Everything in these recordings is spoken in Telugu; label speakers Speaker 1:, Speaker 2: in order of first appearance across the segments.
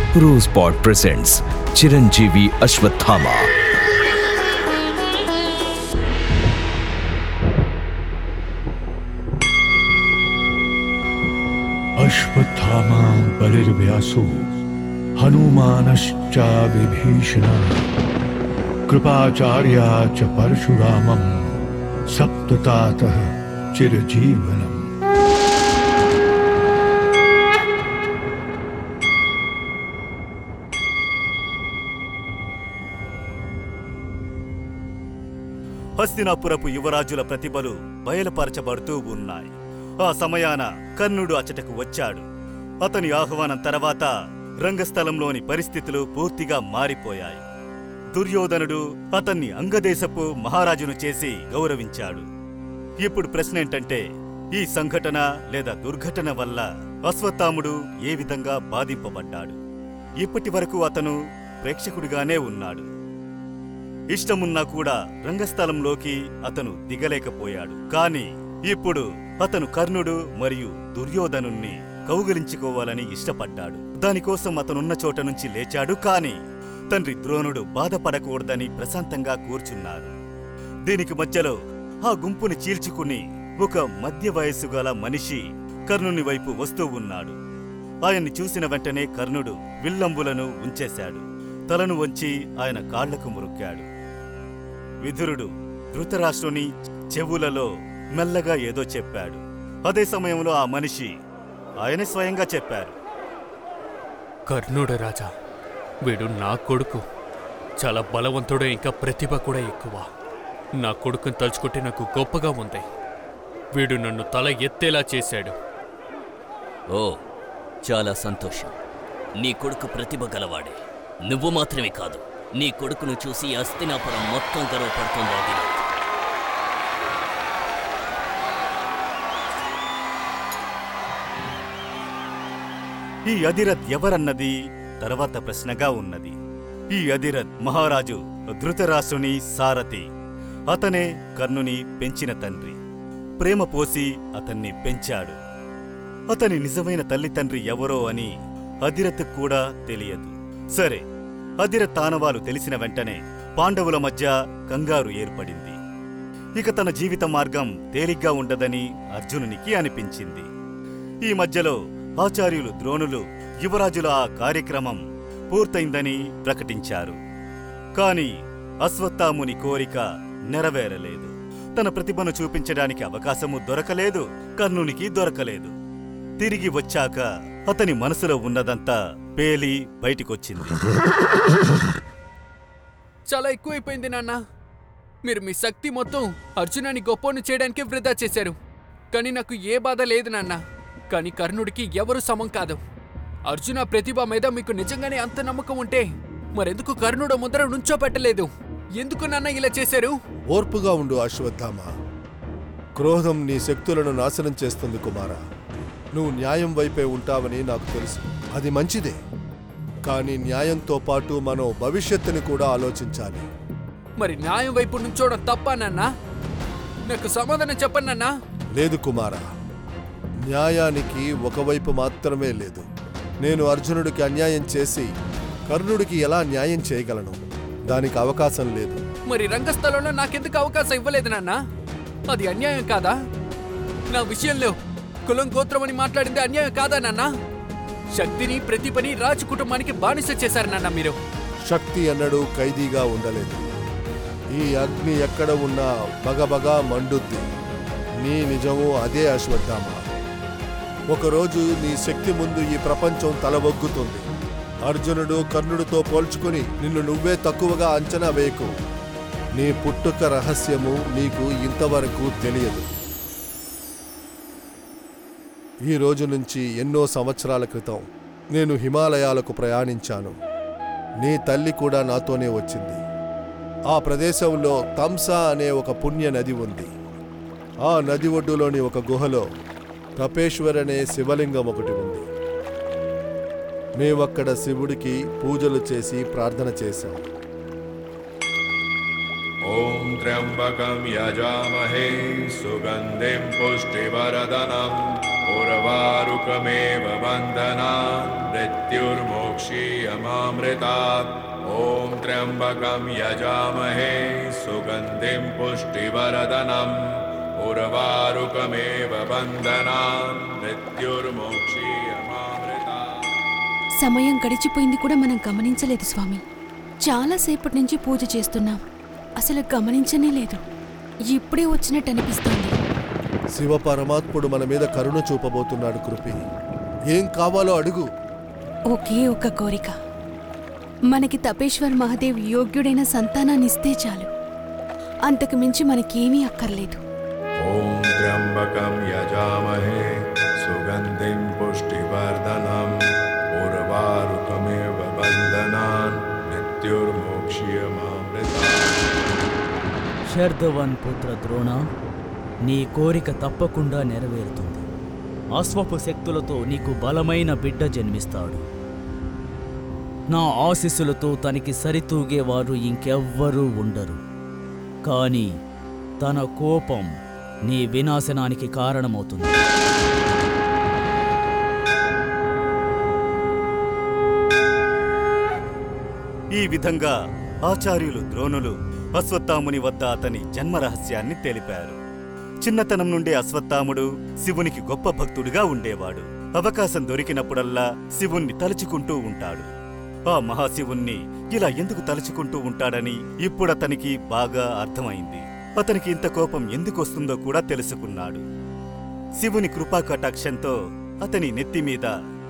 Speaker 1: రోజ్ పాట్ ప్రెసెంట్స్ చిరంజీవి అశ్వత్థామ
Speaker 2: अश्वत्थामा बलिर्व्यासो हनुमानश्च विभीषणः कृपाचार्या च परशुरामम् सप्ततातः चिरजीवनम्
Speaker 3: హస్తినాపురపు యువరాజుల ప్రతిభలు బయలుపరచబడుతూ ఉన్నాయి ఆ సమయాన కర్ణుడు అచటకు వచ్చాడు అతని ఆహ్వానం తర్వాత రంగస్థలంలోని పరిస్థితులు పూర్తిగా మారిపోయాయి దుర్యోధనుడు అతన్ని అంగదేశపు మహారాజును చేసి గౌరవించాడు ఇప్పుడు ప్రశ్న ఏంటంటే ఈ సంఘటన లేదా దుర్ఘటన వల్ల అశ్వత్థాముడు ఏ విధంగా బాధింపబడ్డాడు ఇప్పటి వరకు అతను ప్రేక్షకుడిగానే ఉన్నాడు ఇష్టమున్నా కూడా రంగస్థలంలోకి అతను దిగలేకపోయాడు కాని ఇప్పుడు అతను కర్ణుడు మరియు దుర్యోధనుణ్ణి కౌగిలించుకోవాలని ఇష్టపడ్డాడు దానికోసం అతనున్న చోట నుంచి లేచాడు కాని తండ్రి ద్రోణుడు బాధపడకూడదని ప్రశాంతంగా కూర్చున్నారు దీనికి మధ్యలో ఆ గుంపుని చీల్చుకుని ఒక మధ్య వయస్సు గల మనిషి కర్ణుని వైపు వస్తూ ఉన్నాడు ఆయన్ని చూసిన వెంటనే కర్ణుడు విల్లంబులను ఉంచేశాడు తలను వంచి ఆయన కాళ్లకు మురుక్కాడు విదురుడు ధృతరాష్ట్రుని చెవులలో మెల్లగా ఏదో చెప్పాడు అదే సమయంలో ఆ మనిషి ఆయన స్వయంగా చెప్పారు
Speaker 4: కర్ణుడు రాజా వీడు నా కొడుకు చాలా బలవంతుడు ఇంకా ప్రతిభ కూడా ఎక్కువ నా కొడుకుని తలుచుకుంటే నాకు గొప్పగా ఉంది వీడు నన్ను తల ఎత్తేలా చేశాడు
Speaker 5: ఓ చాలా సంతోషం నీ కొడుకు ప్రతిభ గలవాడే నువ్వు మాత్రమే కాదు నీ కొడుకును చూసి అస్తినాపురం మొత్తం గర్వపడుతుంది అది
Speaker 3: ఈ అధిరథ్ ఎవరన్నది తర్వాత ప్రశ్నగా ఉన్నది ఈ అధిరథ్ మహారాజు ధృతరాష్ట్రుని సారథి అతనే కర్ణుని పెంచిన తండ్రి ప్రేమ పోసి అతన్ని పెంచాడు అతని నిజమైన తల్లి తండ్రి ఎవరో అని అధిరథ్ కూడా తెలియదు సరే అధిరథ్ తానవాలు తెలిసిన వెంటనే పాండవుల మధ్య కంగారు ఏర్పడింది ఇక తన జీవిత మార్గం తేలిగ్గా ఉండదని అర్జునునికి అనిపించింది ఈ మధ్యలో ఆచార్యులు ద్రోణులు యువరాజుల ఆ కార్యక్రమం పూర్తయిందని ప్రకటించారు కాని అశ్వత్థాముని కోరిక నెరవేరలేదు తన ప్రతిభను చూపించడానికి అవకాశము దొరకలేదు కర్ణునికి దొరకలేదు తిరిగి వచ్చాక అతని మనసులో ఉన్నదంతా పేలి బయటికొచ్చింది
Speaker 4: చాలా ఎక్కువైపోయింది నాన్న మీరు మీ శక్తి మొత్తం అర్జునాన్ని గొప్పోని చేయడానికి వృధా చేశారు కానీ నాకు ఏ బాధ లేదు నాన్న కానీ కర్ణుడికి ఎవరు సమం కాదు అర్జున ప్రతిభ మీద మీకు నిజంగానే అంత నమ్మకం ఉంటే మరెందుకు కర్ణుడు ముద్ర నుంచోపెట్టలేదు ఎందుకు నాన్న ఇలా చేశారు
Speaker 6: ఓర్పుగా ఉండు అశ్వత్థామ క్రోధం నీ శక్తులను నాశనం చేస్తుంది కుమార నువ్వు న్యాయం వైపే ఉంటావని నాకు తెలుసు అది మంచిదే కానీ న్యాయంతో పాటు మనం భవిష్యత్తుని కూడా ఆలోచించాలి
Speaker 4: మరి న్యాయం వైపు నుంచోవడం తప్ప నాన్న నాకు సమాధానం చెప్పండి నాన్న
Speaker 6: లేదు కుమార న్యాయానికి ఒకవైపు మాత్రమే లేదు నేను అర్జునుడికి అన్యాయం చేసి కర్ణుడికి ఎలా న్యాయం చేయగలను దానికి అవకాశం లేదు
Speaker 4: మరి రంగస్థలంలో నాకెందుకు అవకాశం ఇవ్వలేదు నాన్న అది అన్యాయం కాదా నా విషయంలో కులం గోత్రం అని మాట్లాడింది అన్యాయం కాదా నాన్న శక్తిని ప్రతిభని రాజు కుటుంబానికి బానిస చేశారు నాన్న మీరు
Speaker 6: శక్తి అన్నడు ఖైదీగా ఉండలేదు ఈ అగ్ని ఎక్కడ ఉన్నా బగబగా మండుద్ది నీ నిజము అదే అశ్వత్థామ ఒకరోజు నీ శక్తి ముందు ఈ ప్రపంచం తలవొగ్గుతుంది అర్జునుడు కర్ణుడితో పోల్చుకుని నిన్ను నువ్వే తక్కువగా అంచనా వేయకు నీ పుట్టుక రహస్యము నీకు ఇంతవరకు తెలియదు ఈ రోజు నుంచి ఎన్నో సంవత్సరాల క్రితం నేను హిమాలయాలకు ప్రయాణించాను నీ తల్లి కూడా నాతోనే వచ్చింది ఆ ప్రదేశంలో తంసా అనే ఒక పుణ్య నది ఉంది ఆ నది ఒడ్డులోని ఒక గుహలో కపేశ్వర్ అనే శివలింగం ఒకటి ఉంది మేమక్కడ శివుడికి పూజలు చేసి ప్రార్థన చేశాం
Speaker 2: ॐ
Speaker 7: त्र्यम्बकं यजामहे सुगन्धिं पुष्टिवरदनम् उर्वारुकमेव बन्धनान् मृत्युर्मोक्षीयमामृतात् ॐ त्र्यम्बकं यजामहे सुगन्धिं पुष्टिवरदनम् उर्वारुकमेव बन्धनान् मृत्युर्मोक्षीयमामृतात्
Speaker 8: సమయం గడిచిపోయింది కూడా మనం గమనించలేదు స్వామి చాలాసేపటి నుంచి పూజ చేస్తున్నాం అసలు గమనించనే లేదు ఇప్పుడే వచ్చినట్టు అనిపిస్తోంది
Speaker 6: శివ పరమాత్ముడు మన మీద కరుణ చూపబోతున్నాడు కృపి ఏం కావాలో అడుగు
Speaker 8: ఒకే ఒక కోరిక మనకి తపేశ్వర్ మహాదేవ్ యోగ్యుడైన సంతానాన్ని ఇస్తే చాలు అంతకు మించి మనకేమీ అక్కర్లేదు
Speaker 7: ॐ त्र्यम्बकं यजामहे सुगन्धिं पुष्टिवर्धनम् उर्वारुकमेव बन्धनान् मृत्युर्मोक्ष्यमामृतात्
Speaker 9: శర్ధవన్ పుత్ర ద్రోణ నీ కోరిక తప్పకుండా నెరవేరుతుంది అశ్వపు శక్తులతో నీకు బలమైన బిడ్డ జన్మిస్తాడు నా ఆశీస్సులతో తనకి సరితూగేవారు ఇంకెవ్వరూ ఉండరు కానీ తన కోపం నీ వినాశనానికి కారణమవుతుంది
Speaker 3: ఈ విధంగా ఆచార్యులు ద్రోణులు అశ్వత్థాముని వద్ద అతని జన్మ రహస్యాన్ని తెలిపారు చిన్నతనం నుండే అశ్వత్థాముడు శివునికి గొప్ప భక్తుడిగా ఉండేవాడు అవకాశం దొరికినప్పుడల్లా శివుణ్ణి తలుచుకుంటూ ఉంటాడు ఆ మహాశివుణ్ణి ఇలా ఎందుకు తలుచుకుంటూ ఉంటాడని ఇప్పుడతనికి బాగా అర్థమైంది అతనికి ఇంత కోపం ఎందుకొస్తుందో కూడా తెలుసుకున్నాడు శివుని కృపా కటాక్షంతో అతని నెత్తి మీద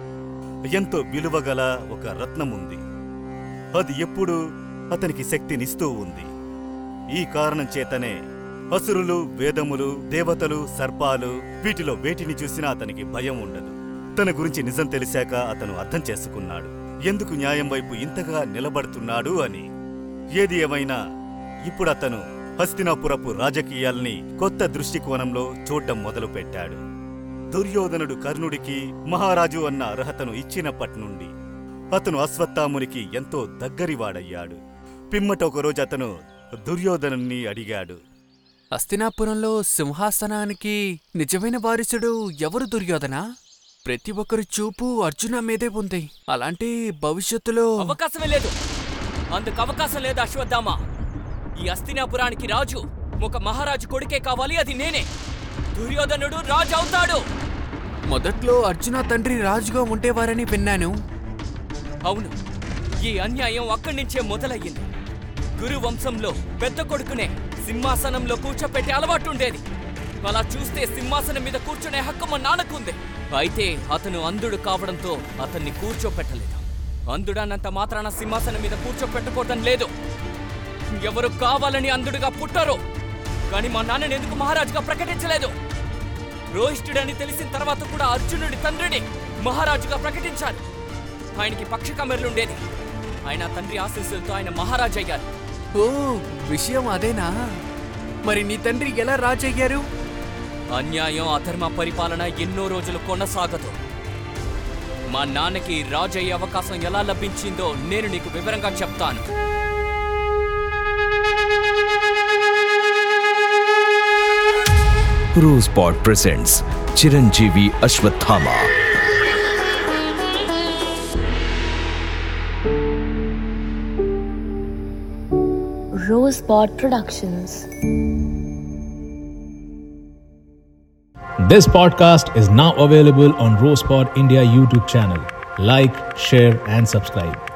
Speaker 3: ఎంతో విలువగల ఒక రత్నముంది అది ఎప్పుడూ అతనికి శక్తినిస్తూ ఉంది ఈ కారణం చేతనే అసురులు వేదములు దేవతలు సర్పాలు వీటిలో వేటిని చూసినా అతనికి భయం ఉండదు తన గురించి నిజం తెలిసాక అతను అర్థం చేసుకున్నాడు ఎందుకు న్యాయం వైపు ఇంతగా నిలబడుతున్నాడు అని ఏది ఏమైనా ఇప్పుడు అతను హస్తినాపురపు రాజకీయాల్ని కొత్త దృష్టికోణంలో చూడటం మొదలుపెట్టాడు దుర్యోధనుడు కర్ణుడికి మహారాజు అన్న అర్హతను ఇచ్చినప్పటి నుండి అతను అశ్వత్థామునికి ఎంతో దగ్గరివాడయ్యాడు పిమ్మట ఒకరోజు అతను దుర్యోధనుణ్ణి అడిగాడు
Speaker 4: హస్తినాపురంలో సింహాసనానికి నిజమైన వారసుడు ఎవరు దుర్యోధన ప్రతి ఒక్కరి చూపు అర్జున మీదే ఉంది అలాంటి భవిష్యత్తులో
Speaker 5: అవకాశమే లేదు అందుకు అవకాశం లేదు అశ్వత్థామ ఈ అస్తినాపురానికి రాజు ఒక మహారాజు కొడుకే కావాలి అది నేనే దుర్యోధనుడు రాజు అవుతాడు
Speaker 4: మొదట్లో అర్జున తండ్రి రాజుగా ఉండేవారని విన్నాను
Speaker 5: అవును ఈ అన్యాయం అక్కడి నుంచే మొదలయ్యింది గురు వంశంలో పెద్ద కొడుకునే సింహాసనంలో కూర్చోపెట్టే అలవాటు ఉండేది అలా చూస్తే సింహాసనం మీద కూర్చునే హక్కు మా నాన్నకుంది అయితే అతను అంధుడు కావడంతో అతన్ని కూర్చోపెట్టలేదు అంధుడన్నంత మాత్రాన సింహాసనం మీద కూర్చోపెట్టకూడదని లేదు ఎవరు కావాలని అంధుడుగా పుట్టారో కానీ మా నాన్నని ఎందుకు మహారాజుగా ప్రకటించలేదు రోహిష్ఠుడని తెలిసిన తర్వాత కూడా అర్జునుడి తండ్రిని మహారాజుగా ప్రకటించారు ఆయనకి పక్షకమెర్లుండేది ఆయన తండ్రి ఆశీస్సులతో ఆయన మహారాజు అయ్యారు
Speaker 4: ఓ విషయం అదేనా మరి నీ తండ్రి ఎలా రాజయ్యారు
Speaker 5: అన్యాయం అధర్మ పరిపాలన ఎన్నో రోజులు కొనసాగదు మా నాన్నకి రాజయ్యే అవకాశం ఎలా లభించిందో నేను నీకు వివరంగా చెప్తాను
Speaker 1: Rose Pod presents Chiranjeevi Ashwathama.
Speaker 10: Rosebud Productions.
Speaker 11: This podcast is now available on Rosepod India YouTube channel. Like, share, and subscribe.